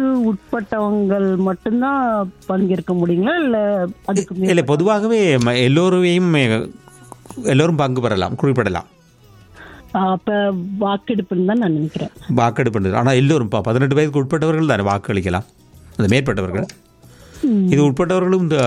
வயதுக்கு உட்பட்டவங்கள் மட்டும்தான் பங்கேற்க முடியுங்களா இல்ல அதுக்கு மேல் இல்லை பொதுவாகவே ம- எல்லோரையும் அஹ், எல்லோரும் பங்கு பெறலாம் குறிப்பிடலாம் அப்ப வாக்கெடுப்புன்னு தான் நான் நினைக்கிறேன் வாக்கெடுப்பு ஆனால் எல்லோரும் ப- பதினெட்டு வயதுக்கு உட்பட்டவர்கள் தானே வாக்களிக்கலாம் அந்த மேற்பட்டவர்கள் இது உட்பட்டவர்களும் இந்த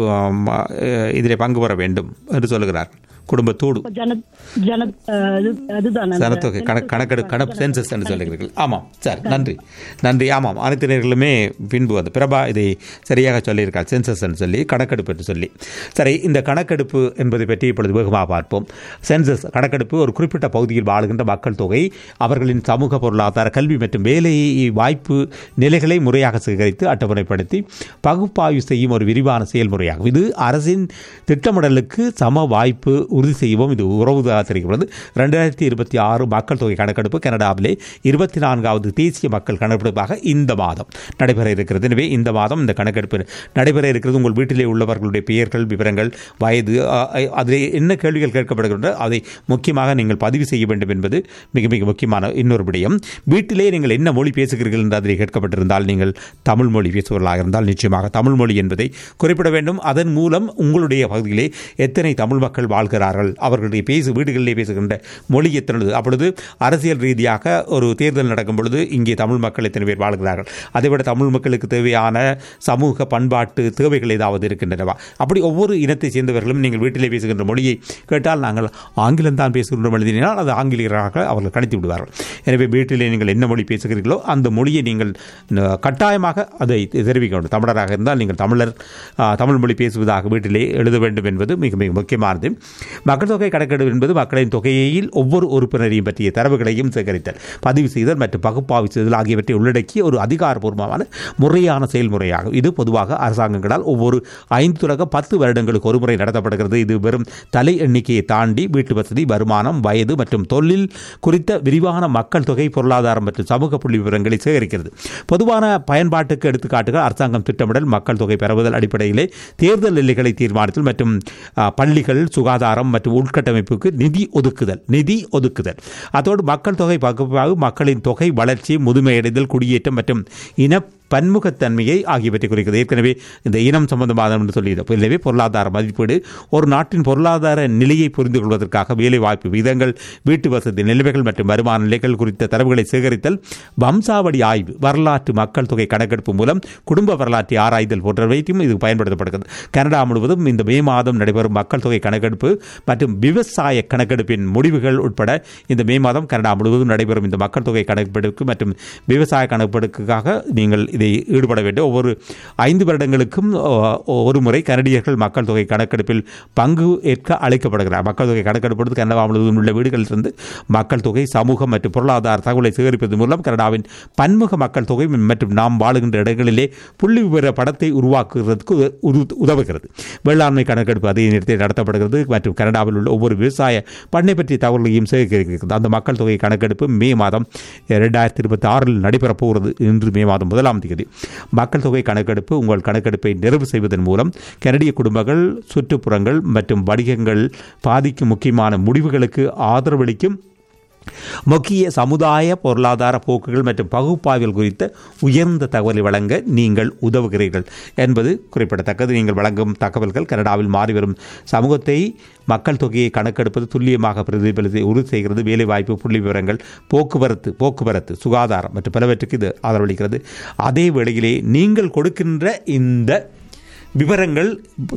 இதில் பங்கு பெற வேண்டும் என்று சொல்லுகிறார் குடும்பத்தோடு இப்ப ஜன ஜன அஹ், இது- அதுதான் அந்த சனத்தொகை கணக்கு கணக்கெடு கணக்கு சென்சஸ் என்று சொல்லுகிறீர்கள் ஆமாம் சரி நன்றி நன்றி ஆமாம் அனைத்து நேர்களுமே பின்பு அந்த பிரபா இதை சரியாக சொல்லியிருக்கார் சென்சஸ் என்று சொல்லி கணக்கெடுப்பு என்று சொல்லி சரி இந்த கணக்கெடுப்பு என்பதை பற்றி இப்பொழுது வேகமாக பார்ப்போம் சென்சஸ் கணக்கெடுப்பு ஒரு குறிப்பிட்ட பகுதியில் வாழுகின்ற மக்கள் தொகை அவர்களின் சமூக பொருளாதார கல்வி மற்றும் வேலை வாய்ப்பு நிலைகளை முறையாக சேகரித்து அட்டவணைப்படுத்தி பகுப்பாய்வு செய்யும் ஒரு விரிவான செயல்முறையாகும் இது அரசின் திட்டமிடலுக்கு சம வாய்ப்பு உறுதி செய்யவும் இது உறவுதாக தெரிகிறது ரெண்டாயிரத்தி இருபத்தி ஆறு மக்கள் தொகை கணக்கெடுப்பு கனடாவிலே இருபத்தி நான்காவது தேசிய மக்கள் கணக்கெடுப்பாக இந்த மாதம் நடைபெற இருக்கிறது எனவே இந்த மாதம் இந்த கணக்கெடுப்பு நடைபெற இருக்கிறது உங்கள் வீட்டிலே உள்ளவர்களுடைய பெயர்கள் விவரங்கள் வயது அஹ், அதில் என்ன கேள்விகள் கேட்கப்படுகின்றன அதை முக்கியமாக நீங்கள் பதிவு செய்ய வேண்டும் என்பது மிக மிக முக்கியமான இன்னொரு விடயம் வீட்டிலே நீங்கள் என்ன மொழி பேசுகிறீர்கள் என்று அதில் கேட்கப்பட்டிருந்தால் நீங்கள் தமிழ் மொழி பேசுபவர்களாக இருந்தால் நிச்சயமாக தமிழ் மொழி என்பதை குறிப்பிட வேண்டும் அதன் மூலம் உங்களுடைய பகுதியிலே எத்தனை தமிழ் மக்கள் வாழ்கிறார்கள் அவர்களுடைய பேசு வீடுகளிலே பேசுகின்ற மொழி எத்தனை அப்பொழுது அரசியல் ரீதியாக ஒரு தேர்தல் நடக்கும் பொழுது இங்கே தமிழ் மக்கள் எத்தனை பேர் வாழ்கிறார்கள் அதைவிட தமிழ் மக்களுக்கு தேவையான சமூக பண்பாட்டு தேவைகள் ஏதாவது இருக்கின்றனவா அப்படி ஒவ்வொரு இனத்தை சேர்ந்தவர்களும் நீங்கள் வீட்டிலே பேசுகின்ற மொழியை கேட்டால் நாங்கள் ஆங்கிலம் தான் பேசுகின்றோம் எழுதினால் அது ஆங்கிலேயராக அவர்கள் கணித்து விடுவார்கள் எனவே வீட்டிலே நீங்கள் என்ன மொழி பேசுகிறீர்களோ அந்த மொழியை நீங்கள் ந- கட்டாயமாக அதை தெரிவிக்க வேண்டும் தமிழராக இருந்தால் நீங்கள் தமிழர் ஆ, தமிழ் மொழி பேசுவதாக வீட்டிலே எழுத வேண்டும் என்பது மிக மிக முக்கியமானது மக்கள் தொகை கணக்கெடுப்பு என்பது மக்களின் தொகையில் ஒவ்வொரு உறுப்பினரையும் பற்றிய தரவுகளையும் சேகரித்தல் பதிவு செய்தல் மற்றும் பகுப்பாய்வு செய்தல் ஆகியவற்றை உள்ளடக்கிய ஒரு அதிகாரப்பூர்வமான முறையான செயல்முறையாகும் இது பொதுவாக அரசாங்கங்களால் ஒவ்வொரு ஐந்து தொடக்கம் பத்து வருடங்களுக்கு ஒருமுறை நடத்தப்படுகிறது இது வெறும் தலை எண்ணிக்கையை தாண்டி வீட்டு வசதி வருமானம் வயது மற்றும் தொழில் குறித்த விரிவான மக்கள் தொகை பொருளாதாரம் மற்றும் சமூக புள்ளி விவரங்களை சேகரிக்கிறது பொதுவான பயன்பாட்டுக்கு எடுத்துக்காட்டுகள் அரசாங்கம் திட்டமிடல் மக்கள் தொகை பெறுவதல் அடிப்படையிலே தேர்தல் எல்லைகளை தீர்மானித்தல் மற்றும் ஆ, பள்ளிகள் சுகாதாரம் மற்றும் உள்கட்டமைப்புக்கு நிதி ஒதுக்குதல் நிதி ஒதுக்குதல் அதோடு மக்கள் தொகை பகுப்பாய்வு மக்களின் தொகை வளர்ச்சி முதுமையடைதல் குடியேற்றம் மற்றும் இன பன்முகத்தன்மையை ஆகியவற்றை குறிக்கிறது ஏற்கனவே இந்த இனம் சம்பந்தமாக என்று சொல்லியிருந்தோம் எனவே பொருளாதார மதிப்பீடு ஒரு நாட்டின் பொருளாதார நிலையை புரிந்து கொள்வதற்காக வேலைவாய்ப்பு விதங்கள் வீட்டு வசதி நிலைமைகள் மற்றும் வருமான நிலைகள் குறித்த தரவுகளை சேகரித்தல் வம்சாவளி ஆய்வு வரலாற்று மக்கள் தொகை கணக்கெடுப்பு மூலம் குடும்ப வரலாற்றை ஆராய்தல் போன்றவையும் இது பயன்படுத்தப்படுகிறது கனடா முழுவதும் இந்த மே மாதம் நடைபெறும் மக்கள் தொகை கணக்கெடுப்பு மற்றும் விவசாய கணக்கெடுப்பின் முடிவுகள் உட்பட இந்த மே மாதம் கனடா முழுவதும் நடைபெறும் இந்த மக்கள் தொகை கணக்கெடுப்பு மற்றும் விவசாய கணக்கெடுப்புக்காக நீங்கள் இதை ஈடுபட வேண்டும் ஒவ்வொரு ஐந்து வருடங்களுக்கும் அஹ், ஒரு முறை கனடியர்கள் மக்கள் தொகை கணக்கெடுப்பில் பங்கு ஏற்க அழைக்கப்படுகிறார் மக்கள் தொகை கணக்கெடுப்பது கனடா முழுவதும் உள்ள வீடுகளிலிருந்து மக்கள் தொகை சமூகம் மற்றும் பொருளாதார தகவலை சேகரிப்பது மூலம் கனடாவின் பன்முக மக்கள் தொகை மற்றும் நாம் வாழுகின்ற இடங்களிலே புள்ளி விவர படத்தை உருவாக்குவதற்கு உத- உது- உதவுகிறது வேளாண்மை கணக்கெடுப்பு அதே நேரத்தில் நடத்தப்படுகிறது மற்றும் கனடாவில் உள்ள ஒவ்வொரு விவசாய பண்ணை பற்றிய தகவல்களையும் சேகரிக்கிறது அந்த மக்கள் தொகை கணக்கெடுப்பு மே மாதம் இரண்டாயிரத்தி இருபத்தி ஆறில் நடைபெறப் போகிறது இன்று மே மாதம் முதலாம் தேதி மக்கள் தொகை கணக்கெடுப்பு உங்கள் கணக்கெடுப்பை நிறைவு செய்வதன் மூலம் கனடிய குடும்பங்கள் சுற்றுப்புறங்கள் மற்றும் வணிகங்கள் பாதிக்கும் முக்கியமான முடிவுகளுக்கு ஆதரவளிக்கும் முக்கிய சமுதாய பொருளாதார போக்குகள் மற்றும் பகுப்பாய்வுகள் குறித்த உயர்ந்த தகவலை வழங்க நீங்கள் உதவுகிறீர்கள் என்பது குறிப்பிடத்தக்கது நீங்கள் வழங்கும் தகவல்கள் கனடாவில் மாறிவரும் சமூகத்தை மக்கள் தொகையை கணக்கெடுப்பது துல்லியமாக பிரதிபலித்து உறுதி செய்கிறது வேலைவாய்ப்பு புள்ளி விவரங்கள் போக்குவரத்து போக்குவரத்து சுகாதாரம் மற்றும் பலவற்றுக்கு இது ஆதரவளிக்கிறது அதே வேளையிலே நீங்கள் கொடுக்கின்ற இந்த விவரங்கள்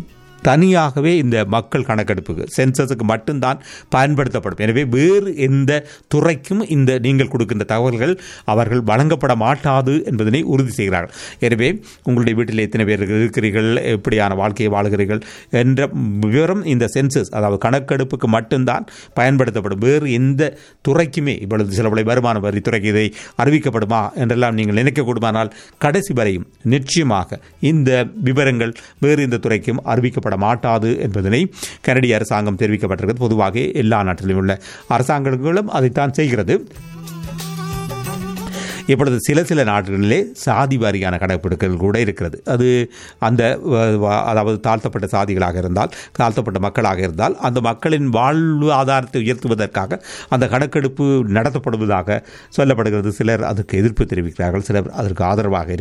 தனியாகவே இந்த மக்கள் கணக்கெடுப்புக்கு சென்சஸுக்கு மட்டும்தான் பயன்படுத்தப்படும் எனவே வேறு எந்த துறைக்கும் இந்த நீங்கள் கொடுக்கின்ற தகவல்கள் அவர்கள் வழங்கப்பட மாட்டாது என்பதனை உறுதி செய்கிறார்கள் எனவே உங்களுடைய வீட்டில் எத்தனை பேர் இருக்கிறீர்கள் எப்படியான வாழ்க்கையை வாழுகிறீர்கள் என்ற விவரம் இந்த சென்சஸ் அதாவது கணக்கெடுப்புக்கு மட்டும்தான் பயன்படுத்தப்படும் வேறு எந்த துறைக்குமே இப்பொழுது சில பல வருமான வரித்துறைக்கு இதை அறிவிக்கப்படுமா என்றெல்லாம் நீங்கள் நினைக்கக்கூடுமானால் கடைசி வரையும் நிச்சயமாக இந்த விவரங்கள் வேறு எந்த துறைக்கும் அறிவிக்கப்பட மாட்டாது என்பதனை கனடிய அரசாங்கம் தெரிவிக்கப்பட்டிருக்கிறது பொதுவாக எல்லா நாட்டிலும் உள்ள அரசாங்கங்களும் அதைத்தான் செய்கிறது இப்பொழுது சில சில நாடுகளிலே சாதி வாரியான கணக்கெடுப்புகள் கூட இருக்கிறது அது அந்த வ- வ- அதாவது தாழ்த்தப்பட்ட சாதிகளாக இருந்தால் தாழ்த்தப்பட்ட மக்களாக இருந்தால் அந்த மக்களின் வாழ்வாதாரத்தை உயர்த்துவதற்காக அந்த கணக்கெடுப்பு நடத்தப்படுவதாக சொல்லப்படுகிறது சிலர் அதற்கு எதிர்ப்பு தெரிவிக்கிறார்கள் சிலர் அதற்கு ஆதரவாக